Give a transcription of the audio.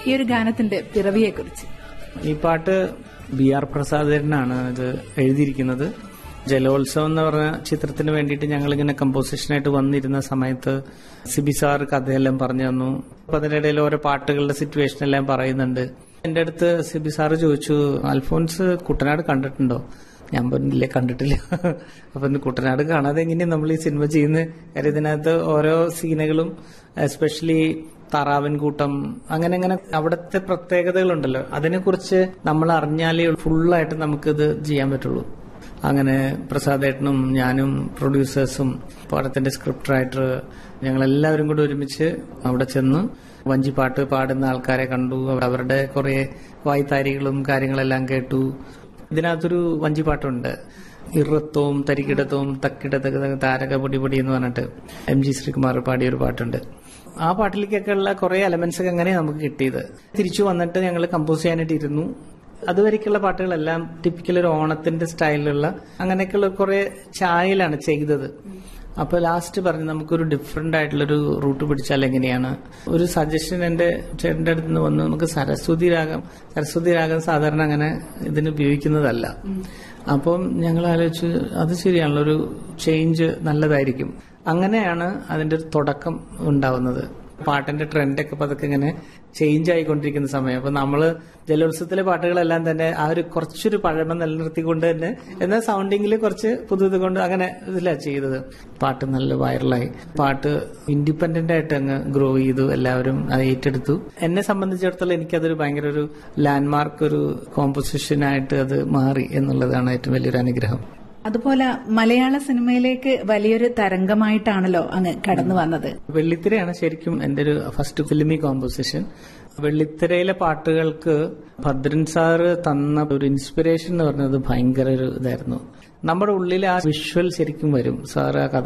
ഈ ഒരു ഗാനത്തിന്റെ പിറവിയെ കുറിച്ച് ഈ പാട്ട് ബി ആർ പ്രസാദേരനാണ് ഇത് എഴുതിയിരിക്കുന്നത് ജലോത്സവം എന്ന് പറഞ്ഞ ചിത്രത്തിന് വേണ്ടിയിട്ട് ഞങ്ങളിങ്ങനെ കമ്പോസിഷനായിട്ട് വന്നിരുന്ന സമയത്ത് സിബി സാർ കഥയെല്ലാം പറഞ്ഞു തന്നു അപ്പൊ അതിനിടയിൽ ഓരോ പാട്ടുകളുടെ സിറ്റുവേഷൻ എല്ലാം പറയുന്നുണ്ട് എന്റെ അടുത്ത് സിബി സാറ് ചോദിച്ചു അൽഫോൻസ് കുട്ടനാട് കണ്ടിട്ടുണ്ടോ ഞാൻ പറഞ്ഞില്ലേ കണ്ടിട്ടില്ല അപ്പൊ ഇന്ന് കുട്ടനാട് കാണാതെ എങ്ങനെയാണ് നമ്മൾ ഈ സിനിമ ചെയ്യുന്നത് കാര്യം ഇതിനകത്ത് ഓരോ സീനുകളും എസ്പെഷ്യലി താറാവൻകൂട്ടം അങ്ങനെ അങ്ങനെ അവിടുത്തെ പ്രത്യേകതകളുണ്ടല്ലോ അതിനെക്കുറിച്ച് നമ്മൾ അറിഞ്ഞാലേ ഫുള്ളായിട്ട് നമുക്കിത് ചെയ്യാൻ പറ്റുള്ളൂ അങ്ങനെ പ്രസാദേട്ടനും ഞാനും പ്രൊഡ്യൂസേഴ്സും പടത്തിന്റെ സ്ക്രിപ്റ്റ് റൈറ്റർ ഞങ്ങളെല്ലാവരും കൂടി ഒരുമിച്ച് അവിടെ ചെന്ന് വഞ്ചിപ്പാട്ട് പാടുന്ന ആൾക്കാരെ കണ്ടു അവരുടെ കുറെ വായ്ത്താരികളും കാര്യങ്ങളെല്ലാം കേട്ടു ഇതിനകത്തൊരു വഞ്ചിപ്പാട്ടുണ്ട് ഇറത്തവും തരികിടത്തവും തക്കിടത്തക താരക പൊടി പൊടി എന്ന് പറഞ്ഞിട്ട് എം ജി ശ്രീകുമാർ പാടിയ ഒരു പാട്ടുണ്ട് ആ പാട്ടിലേക്കൊക്കെ ഉള്ള കുറെ എലമെന്റ്സ് ഒക്കെ അങ്ങനെ നമുക്ക് കിട്ടിയത് തിരിച്ചു വന്നിട്ട് ഞങ്ങൾ കമ്പോസ് ചെയ്യാനായിട്ട് ഇരുന്നു അതുവരേക്കുള്ള പാട്ടുകളെല്ലാം ടിപ്പിക്കൽ ഒരു ഓണത്തിന്റെ സ്റ്റൈലിലുള്ള അങ്ങനെയൊക്കെയുള്ള കുറെ ചായയിലാണ് ചെയ്തത് അപ്പൊ ലാസ്റ്റ് പറഞ്ഞു നമുക്കൊരു ഡിഫറെന്റ് ആയിട്ടുള്ളൊരു റൂട്ട് പിടിച്ചാൽ എങ്ങനെയാണ് ഒരു സജഷൻ എന്റെ ചേട്ടന്റെ അടുത്ത് നിന്ന് വന്നു നമുക്ക് സരസ്വതി രാഗം സരസ്വതി രാഗം സാധാരണ അങ്ങനെ ഇതിന് ഉപയോഗിക്കുന്നതല്ല അപ്പം ഞങ്ങൾ ആലോചിച്ച് അത് ശരിയാണല്ലോ ഒരു ചേഞ്ച് നല്ലതായിരിക്കും അങ്ങനെയാണ് അതിന്റെ ഒരു തുടക്കം ഉണ്ടാവുന്നത് പാട്ടിന്റെ ട്രെൻഡൊക്കെ പതുക്കെ ഇങ്ങനെ ചേഞ്ച് ആയിക്കൊണ്ടിരിക്കുന്ന സമയം അപ്പൊ നമ്മള് ജലോത്സവത്തിലെ പാട്ടുകളെല്ലാം തന്നെ ആ ഒരു കുറച്ചൊരു പഴമ നിലനിർത്തിക്കൊണ്ട് തന്നെ എന്നാൽ സൗണ്ടിങ്ങിൽ കുറച്ച് പുതുത് കൊണ്ട് അങ്ങനെ ഇതിലാ ചെയ്തത് പാട്ട് നല്ല വൈറലായി പാട്ട് ഇൻഡിപെൻഡന്റ് ആയിട്ട് അങ്ങ് ഗ്രോ ചെയ്തു എല്ലാവരും അത് ഏറ്റെടുത്തു എന്നെ സംബന്ധിച്ചിടത്തോളം എനിക്കതൊരു ഭയങ്കര ഒരു ലാൻഡ്മാർക്ക് ഒരു കോമ്പോസിഷൻ ആയിട്ട് അത് മാറി എന്നുള്ളതാണ് ഏറ്റവും വലിയൊരു അനുഗ്രഹം അതുപോലെ മലയാള സിനിമയിലേക്ക് വലിയൊരു തരംഗമായിട്ടാണല്ലോ അങ്ങ് കടന്നു വന്നത് വെള്ളിത്തിരയാണ് ശരിക്കും എന്റെ ഒരു ഫസ്റ്റ് ഫിലിമി കോമ്പോസിഷൻ വെള്ളിത്തിരയിലെ പാട്ടുകൾക്ക് ഭദ്രൻ സാറ് തന്ന ഒരു ഇൻസ്പിറേഷൻ എന്ന് പറഞ്ഞത് ഭയങ്കര ഒരു ഇതായിരുന്നു നമ്മുടെ ഉള്ളിൽ ആ വിഷ്വൽ ശരിക്കും വരും സാറ് ആ കഥ